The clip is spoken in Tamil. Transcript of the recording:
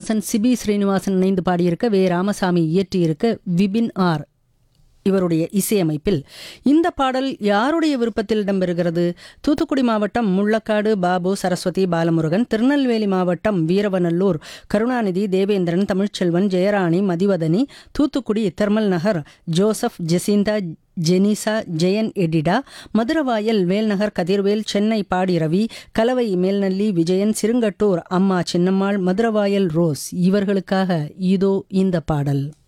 ஸ்ரீனிவாசன் சிபி ஸ்ரீனிவாசன் இணைந்து பாடியிருக்க வே ராமசாமி இயற்றியிருக்க விபின் ஆர் இவருடைய இசையமைப்பில் இந்த பாடல் யாருடைய விருப்பத்தில் இடம்பெறுகிறது தூத்துக்குடி மாவட்டம் முள்ளக்காடு பாபு சரஸ்வதி பாலமுருகன் திருநெல்வேலி மாவட்டம் Veeravanallur Karunanidhi Devendran Tamilselvan Jayarani Mathivathani Thoothukudi thermal Nagar Joseph Jacinta Jenisa Jayan Edita Maduravoyal Velnagar Kathirvel Chennai Padi Ravi Kalavai Melnalli Vijayan Sirungattur அம்மா சின்னம்மாள் மதுரவாயல் ரோஸ் இவர்களுக்காக இதோ இந்த பாடல்